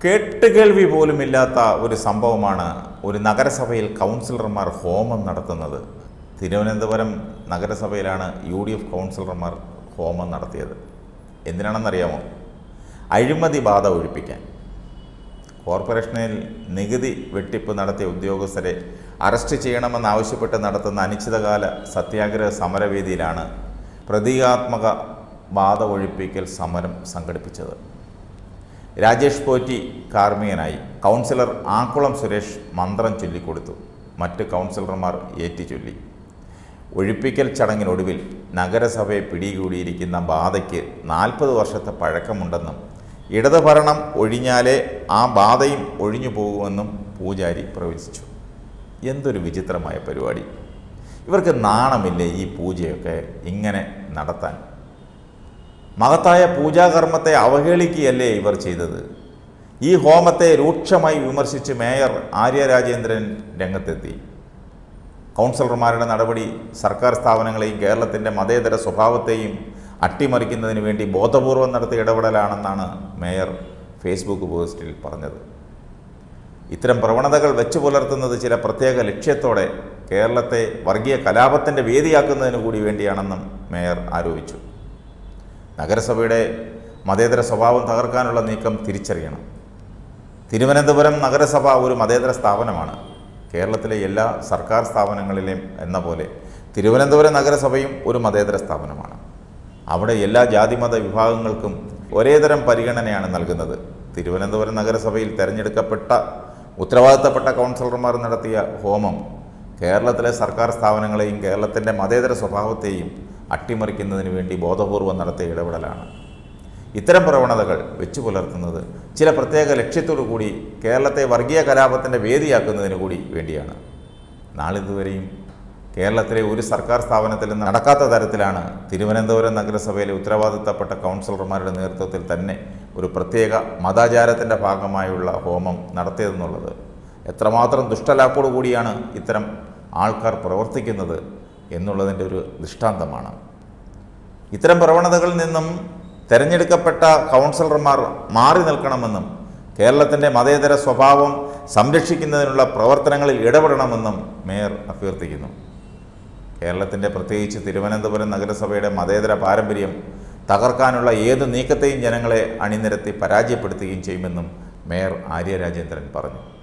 കേട്ടുകേൾവി പോലുമില്ലാത്ത ഒരു സംഭവമാണ് ഒരു നഗരസഭയിൽ കൗൺസിലർമാർ ഹോമം നടത്തുന്നത് തിരുവനന്തപുരം നഗരസഭയിലാണ് യു ഡി എഫ് കൗൺസിലർമാർ ഹോമം നടത്തിയത് എന്തിനാണെന്നറിയാമോ അഴിമതി ബാധ ഒഴിപ്പിക്കാൻ കോർപ്പറേഷനിൽ നികുതി വെട്ടിപ്പ് നടത്തിയ ഉദ്യോഗസ്ഥരെ അറസ്റ്റ് ചെയ്യണമെന്നാവശ്യപ്പെട്ട് നടത്തുന്ന അനിശ്ചിതകാല സത്യാഗ്രഹ സമരവേദിയിലാണ് പ്രതീകാത്മക ബാധ ഒഴിപ്പിക്കൽ സമരം സംഘടിപ്പിച്ചത് രാജേഷ് പോറ്റി കാർമികനായി കൗൺസിലർ ആക്കുളം സുരേഷ് മന്ത്രം ചൊല്ലിക്കൊടുത്തു മറ്റ് കൗൺസിലർമാർ ഏറ്റുചൊല്ലി ഒഴിപ്പിക്കൽ ചടങ്ങിനൊടുവിൽ നഗരസഭയെ പിടികൂടിയിരിക്കുന്ന ബാധയ്ക്ക് നാൽപ്പത് വർഷത്തെ പഴക്കമുണ്ടെന്നും ഇടതുഭരണം ഒഴിഞ്ഞാലേ ആ ബാധയും ഒഴിഞ്ഞു പോകുമെന്നും പൂജാരി പ്രവചിച്ചു എന്തൊരു വിചിത്രമായ പരിപാടി ഇവർക്ക് നാണമില്ലേ ഈ പൂജയൊക്കെ ഇങ്ങനെ നടത്താൻ മഹത്തായ പൂജാകർമ്മത്തെ അവഹേളിക്കുകയല്ലേ ഇവർ ചെയ്തത് ഈ ഹോമത്തെ രൂക്ഷമായി വിമർശിച്ച് മേയർ ആര്യ രാജേന്ദ്രൻ രംഗത്തെത്തി കൗൺസിലർമാരുടെ നടപടി സർക്കാർ സ്ഥാപനങ്ങളെയും കേരളത്തിൻ്റെ മതേതര സ്വഭാവത്തെയും അട്ടിമറിക്കുന്നതിന് വേണ്ടി ബോധപൂർവം നടത്തിയ ഇടപെടലാണെന്നാണ് മേയർ ഫേസ്ബുക്ക് പോസ്റ്റിൽ പറഞ്ഞത് ഇത്തരം പ്രവണതകൾ വെച്ചു പുലർത്തുന്നത് ചില പ്രത്യേക ലക്ഷ്യത്തോടെ കേരളത്തെ വർഗീയ കലാപത്തിൻ്റെ വേദിയാക്കുന്നതിന് കൂടി വേണ്ടിയാണെന്നും മേയർ ആരോപിച്ചു നഗരസഭയുടെ മതേതര സ്വഭാവം തകർക്കാനുള്ള നീക്കം തിരിച്ചറിയണം തിരുവനന്തപുരം നഗരസഭ ഒരു മതേതര സ്ഥാപനമാണ് കേരളത്തിലെ എല്ലാ സർക്കാർ സ്ഥാപനങ്ങളിലെയും എന്ന പോലെ തിരുവനന്തപുരം നഗരസഭയും ഒരു മതേതര സ്ഥാപനമാണ് അവിടെ എല്ലാ ജാതിമത വിഭാഗങ്ങൾക്കും ഒരേതരം പരിഗണനയാണ് നൽകുന്നത് തിരുവനന്തപുരം നഗരസഭയിൽ തിരഞ്ഞെടുക്കപ്പെട്ട ഉത്തരവാദിത്തപ്പെട്ട കൗൺസിലർമാർ നടത്തിയ ഹോമം കേരളത്തിലെ സർക്കാർ സ്ഥാപനങ്ങളെയും കേരളത്തിൻ്റെ മതേതര സ്വഭാവത്തെയും അട്ടിമറിക്കുന്നതിന് വേണ്ടി ബോധപൂർവം നടത്തിയ ഇടപെടലാണ് ഇത്തരം പ്രവണതകൾ വെച്ചു പുലർത്തുന്നത് ചില പ്രത്യേക ലക്ഷ്യത്തോടു കൂടി കേരളത്തെ വർഗീയ കലാപത്തിൻ്റെ വേദിയാക്കുന്നതിന് കൂടി വേണ്ടിയാണ് നാളിതുവരെയും കേരളത്തിലെ ഒരു സർക്കാർ സ്ഥാപനത്തിലും നടക്കാത്ത തരത്തിലാണ് തിരുവനന്തപുരം നഗരസഭയിലെ ഉത്തരവാദിത്തപ്പെട്ട കൗൺസിലർമാരുടെ നേതൃത്വത്തിൽ തന്നെ ഒരു പ്രത്യേക മതാചാരത്തിൻ്റെ ഭാഗമായുള്ള ഹോമം നടത്തിയതെന്നുള്ളത് എത്രമാത്രം ദുഷ്ടലാക്കോടു കൂടിയാണ് ഇത്തരം ആൾക്കാർ പ്രവർത്തിക്കുന്നത് എന്നുള്ളതിൻ്റെ ഒരു ദൃഷ്ടാന്തമാണ് ഇത്തരം പ്രവണതകളിൽ നിന്നും തെരഞ്ഞെടുക്കപ്പെട്ട കൗൺസിലർമാർ മാറി നിൽക്കണമെന്നും കേരളത്തിൻ്റെ മതേതര സ്വഭാവം സംരക്ഷിക്കുന്നതിനുള്ള പ്രവർത്തനങ്ങളിൽ ഇടപെടണമെന്നും മേയർ അഭ്യർത്ഥിക്കുന്നു കേരളത്തിൻ്റെ പ്രത്യേകിച്ച് തിരുവനന്തപുരം നഗരസഭയുടെ മതേതര പാരമ്പര്യം തകർക്കാനുള്ള ഏത് നീക്കത്തെയും ജനങ്ങളെ അണിനിരത്തി പരാജയപ്പെടുത്തുകയും ചെയ്യുമെന്നും മേയർ ആര്യ രാജേന്ദ്രൻ പറഞ്ഞു